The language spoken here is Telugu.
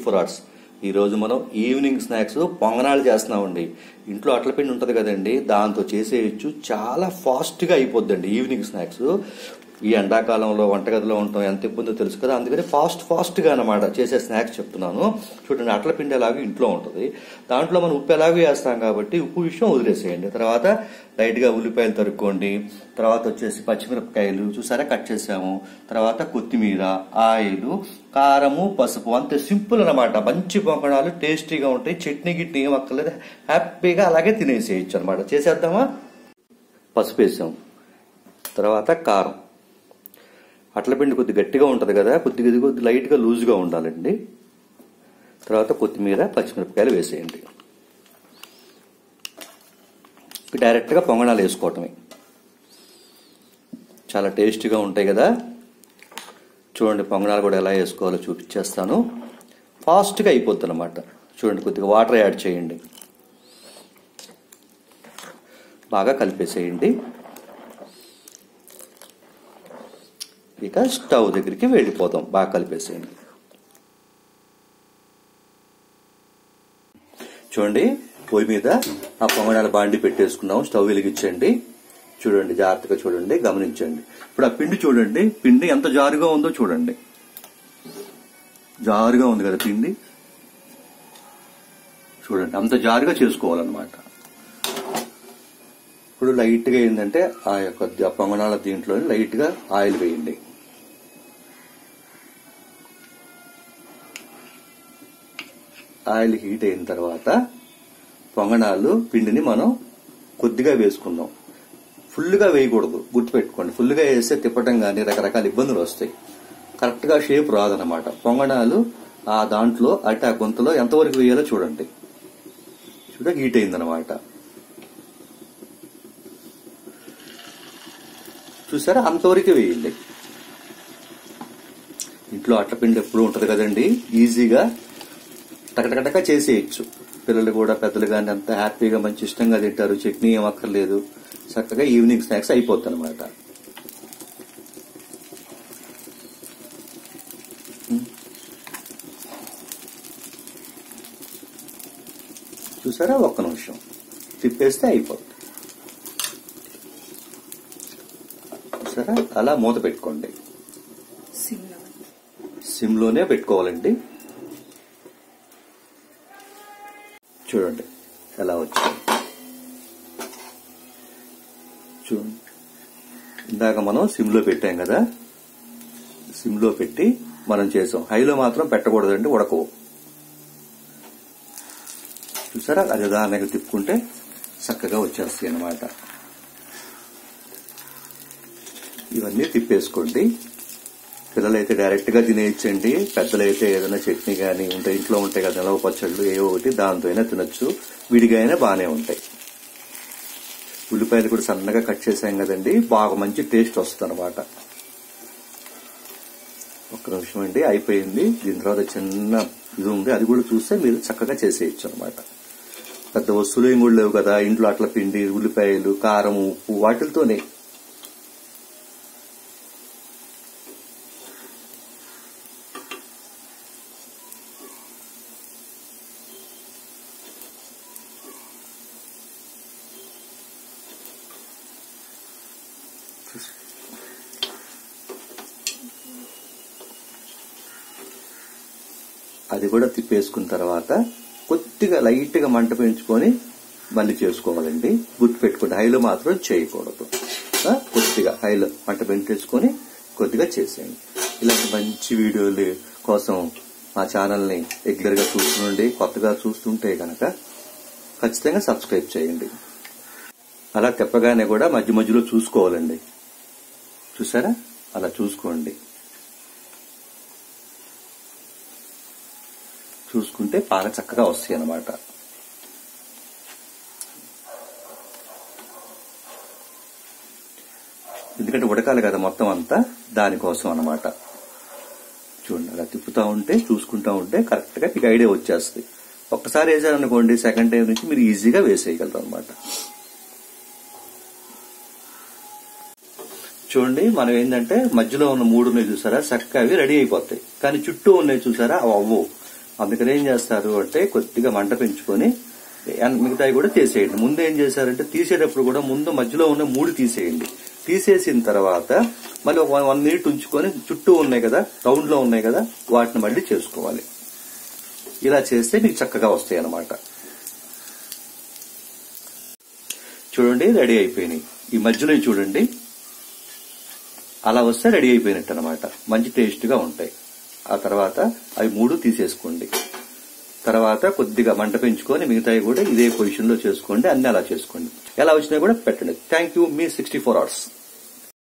ఫోర్ అవర్స్ ఈ రోజు మనం ఈవినింగ్ స్నాక్స్ పొంగనాలు చేస్తున్నామండి ఇంట్లో అట్ల పిండి ఉంటుంది కదండి దాంతో చేసేయచ్చు చాలా ఫాస్ట్ గా అయిపోద్దండి ఈవినింగ్ స్నాక్స్ ఈ ఎండాకాలంలో వంటగదిలో ఉంటాం ఎంత ఇబ్బందో తెలుసు కదా అందుకని ఫాస్ట్ ఫాస్ట్ గా అనమాట చేసే స్నాక్స్ చెప్తున్నాను చూడండి అట్ల పిండి ఎలాగో ఇంట్లో ఉంటుంది దాంట్లో మనం ఉప్పు ఎలాగో వేస్తాం కాబట్టి ఉప్పు విషయం వదిలేసేయండి తర్వాత లైట్ గా ఉల్లిపాయలు తరుక్కోండి తర్వాత వచ్చేసి పచ్చిమిరపకాయలు చూసారా కట్ చేసాము తర్వాత కొత్తిమీర ఆయిల్ కారము పసుపు అంతే సింపుల్ అనమాట మంచి పొంగడాలు టేస్టీగా ఉంటాయి చట్నీ గిట్నీ ఏం అక్కర్లేదు హ్యాపీగా అలాగే తినేసేయచ్చు అనమాట చేసేద్దామా పసుపు వేసాం తర్వాత కారం అట్ల పిండి కొద్ది గట్టిగా ఉంటుంది కదా కొద్దిగా ఇది కొద్ది లైట్గా లూజ్గా ఉండాలండి తర్వాత కొత్తిమీర పచ్చిమిరపకాయలు వేసేయండి డైరెక్ట్గా పొంగణాలు వేసుకోవటమే చాలా టేస్టీగా ఉంటాయి కదా చూడండి పొంగణాలు కూడా ఎలా వేసుకోవాలో చూపించేస్తాను ఫాస్ట్గా అయిపోద్ది అనమాట చూడండి కొద్దిగా వాటర్ యాడ్ చేయండి బాగా కలిపేసేయండి ఇక స్టవ్ దగ్గరికి వెళ్ళిపోతాం బాగా కలిపేసేయండి చూడండి పొయ్యి మీద ఆ పొంగడాల బాండి పెట్టేసుకున్నాం స్టవ్ వెలిగించండి చూడండి జాగ్రత్తగా చూడండి గమనించండి ఇప్పుడు ఆ పిండి చూడండి పిండి ఎంత జారుగా ఉందో చూడండి జారుగా ఉంది కదా పిండి చూడండి అంత జారుగా చేసుకోవాలన్నమాట ఇప్పుడు లైట్ గా ఏంటంటే ఆ యొక్క ద- పొంగనాల దీంట్లో లైట్ గా ఆయిల్ వేయండి ఆయిల్ హీట్ అయిన తర్వాత పొంగనాలు పిండిని మనం కొద్దిగా వేసుకుందాం ఫుల్గా వేయకూడదు గుర్తుపెట్టుకోండి ఫుల్గా వేస్తే తిప్పటం కానీ రకరకాల ఇబ్బందులు వస్తాయి కరెక్ట్ గా షేప్ రాదనమాట పొంగనాలు ఆ దాంట్లో అటు ఆ గుంతలో ఎంతవరకు వేయాలో చూడండి చూడ హీట్ అయిందనమాట చూసారా అంతవరకు వేయండి ఇంట్లో అట్ల పిండి ఎప్పుడు ఉంటది కదండి ఈజీగా టకటకటక చేసేయచ్చు పిల్లలు కూడా పెద్దలు కానీ అంత హ్యాపీగా మంచి ఇష్టంగా తింటారు చట్నీ ఏం అక్కర్లేదు చక్కగా ఈవినింగ్ స్నాక్స్ అయిపోద్ది అనమాట చూసారా ఒక్క నిమిషం తిప్పేస్తే అయిపోద్ది చూసారా అలా మూత పెట్టుకోండి సిమ్లో సిమ్లోనే పెట్టుకోవాలండి చూడండి ఎలా వచ్చింది చూడండి ఇందాక మనం సిమ్లో పెట్టాం కదా సిమ్లో పెట్టి మనం చేసాం హైలో మాత్రం పెట్టకూడదండి ఉడకవు చూసారా అది ఉదాహరణగా తిప్పుకుంటే చక్కగా వచ్చేస్తాయి అన్నమాట ఇవన్నీ తిప్పేసుకోండి పిల్లలైతే డైరెక్ట్ గా తినేయచ్చండి పెద్దలైతే ఏదైనా చట్నీ కానీ ఉంటే ఇంట్లో ఉంటాయి కదా నిలవ పచ్చళ్ళు ఏ ఒకటి దాంతో అయినా తినొచ్చు విడిగా అయినా బాగానే ఉంటాయి ఉల్లిపాయలు కూడా సన్నగా కట్ చేసాం కదండి బాగా మంచి టేస్ట్ వస్తుంది అనమాట ఒక్క నిమిషం అండి అయిపోయింది దీని తర్వాత చిన్న ఇది ఉంది అది కూడా చూస్తే మీరు చక్కగా చేసేయచ్చు అనమాట పెద్ద వస్తువులు ఏం కూడా లేవు కదా ఇంట్లో అట్ల పిండి ఉల్లిపాయలు కారం ఉప్పు వాటితోనే అది కూడా తిప్పేసుకున్న తర్వాత కొద్దిగా లైట్ గా మంట పెంచుకొని మళ్ళీ చేసుకోవాలండి గుర్తు పెట్టుకోండి హైలో మాత్రం చేయకూడదు ఆ, కొద్దిగా హైలో మంట పెంచేసుకొని కొద్దిగా చేసేయండి ఇలాంటి మంచి వీడియోలు కోసం మా ఛానల్ని రెగ్యులర్ గా చూస్తుండండి కొత్తగా చూస్తుంటే గనక ఖచ్చితంగా సబ్స్క్రైబ్ చేయండి అలా తెప్పగానే కూడా మధ్య మధ్యలో చూసుకోవాలండి చూసారా అలా చూసుకోండి చూసుకుంటే బాగా చక్కగా వస్తాయి అన్నమాట ఎందుకంటే ఉడకాలి కదా మొత్తం అంతా దానికోసం అన్నమాట చూడండి అలా తిప్పుతా ఉంటే చూసుకుంటా ఉంటే కరెక్ట్ గా మీకు ఐడియా వచ్చేస్తుంది ఒక్కసారి వేసారనుకోండి సెకండ్ టైం నుంచి మీరు ఈజీగా వేసేయగలరు అనమాట చూడండి మనం ఏంటంటే మధ్యలో ఉన్న మూడు ఉన్నాయి చూసారా చక్కగా అవి రెడీ అయిపోతాయి కానీ చుట్టూ ఉన్నాయి చూసారా అవి అవ్వవు అందుకని ఏం చేస్తారు అంటే కొద్దిగా మంట పెంచుకొని అన్- మిగతావి కూడా తీసేయండి ముందు ఏం చేశారంటే తీసేటప్పుడు కూడా ముందు మధ్యలో ఉన్న మూడు తీసేయండి తీసేసిన తర్వాత మళ్ళీ ఒక వన్ మినిట్ ఉంచుకొని చుట్టూ ఉన్నాయి కదా రౌండ్ లో ఉన్నాయి కదా వాటిని మళ్ళీ చేసుకోవాలి ఇలా చేస్తే మీకు చక్కగా వస్తాయి అన్నమాట చూడండి రెడీ అయిపోయినాయి ఈ మధ్యలో చూడండి అలా వస్తే రెడీ అయిపోయినట్టు అనమాట మంచి టేస్ట్ గా ఉంటాయి ఆ తర్వాత అవి మూడు తీసేసుకోండి తర్వాత కొద్దిగా మంట పెంచుకొని మిగతావి కూడా ఇదే పొజిషన్ లో చేసుకోండి అన్ని అలా చేసుకోండి ఎలా వచ్చినా కూడా పెట్టండి థ్యాంక్ యూ మీ సిక్స్టీ ఫోర్ అవర్స్